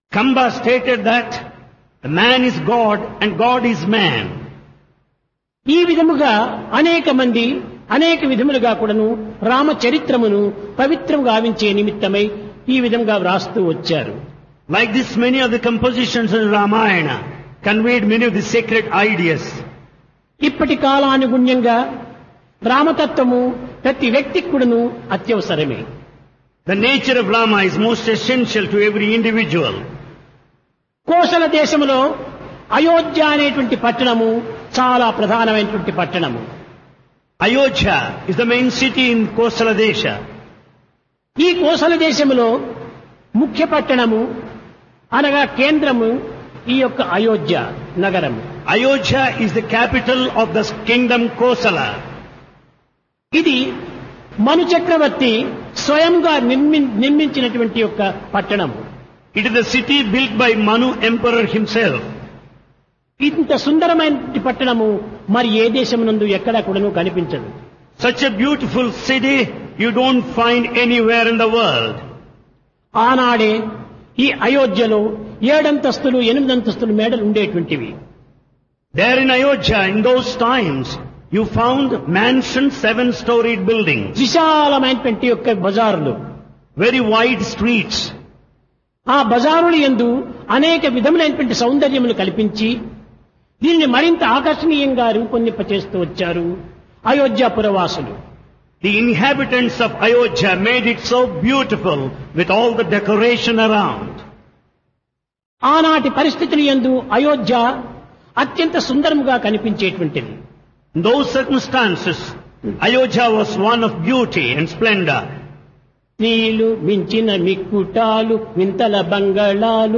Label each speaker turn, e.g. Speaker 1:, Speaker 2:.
Speaker 1: Kamba stated that man is God and God is man.
Speaker 2: ఈ విధముగా అనేక మంది అనేక విధములుగా కూడాను రామచరిత్రమును పవిత్రం గావించే నిమిత్తమై ఈ విధంగా వ్రాస్తూ వచ్చారు
Speaker 1: Like this, many of the compositions in Ramayana conveyed many of the sacred ideas.
Speaker 2: ఇప్పటి కాలానుగుణ్యంగా రామతత్వము ప్రతి వ్యక్తికి కూడాను అత్యవసరమే
Speaker 1: The nature of Rama is most essential to every individual.
Speaker 2: Kosala దేశములో అయోధ్య అనేటువంటి పట్టణము చాలా ప్రధానమైనటువంటి పట్టణము
Speaker 1: Ayodhya is the main city in Kosala Desha.
Speaker 2: ఈ కోసల దేశములో ముఖ్య పట్టణము అనగా కేంద్రము ఈ యొక్క అయోధ్య నగరము
Speaker 1: Ayodhya is the capital of the kingdom Kosala.
Speaker 2: ఇది మను చక్రవర్తి స్వయంగా నిర్మి నిర్మించినటువంటి యొక్క పట్టణము
Speaker 1: It is the city built by Manu Emperor himself.
Speaker 2: ఇంత సుందరమైన పట్టణము మరి ఏ దేశమునందు ఎక్కడా కూడాను కనిపించదు
Speaker 1: Such a beautiful city you don't find anywhere in the world.
Speaker 2: ఆనాడే ఈ అయోధ్యలో ఏడంతస్తులు ఎనిమిదంతస్తులు మేడలు ఉండేటువంటివి
Speaker 1: There in Ayodhya, in those times, you found mansions, seven-storied buildings,
Speaker 2: విశాలమైనటువంటి యొక్క బజారులు
Speaker 1: very wide streets.
Speaker 2: ఆ బజారుల యందు అనేక విధములైనటువంటి సౌందర్యములు కల్పించి దీనిని మరింత ఆకర్షణీయంగా రూపొందింపచేస్తూ వచ్చారు అయోధ్యాపురవాసులు
Speaker 1: The inhabitants of Ayodhya made it so beautiful with all the decoration around.
Speaker 2: ఆనాటి పరిస్థితుల యందు అయోధ్య అత్యంత సుందరముగా కనిపించేటువంటిది
Speaker 1: In those circumstances, Ayodhya was one of beauty and splendor.
Speaker 2: నీళ్లు మించిన మిక్కుటాలు వింతల బంగళాలు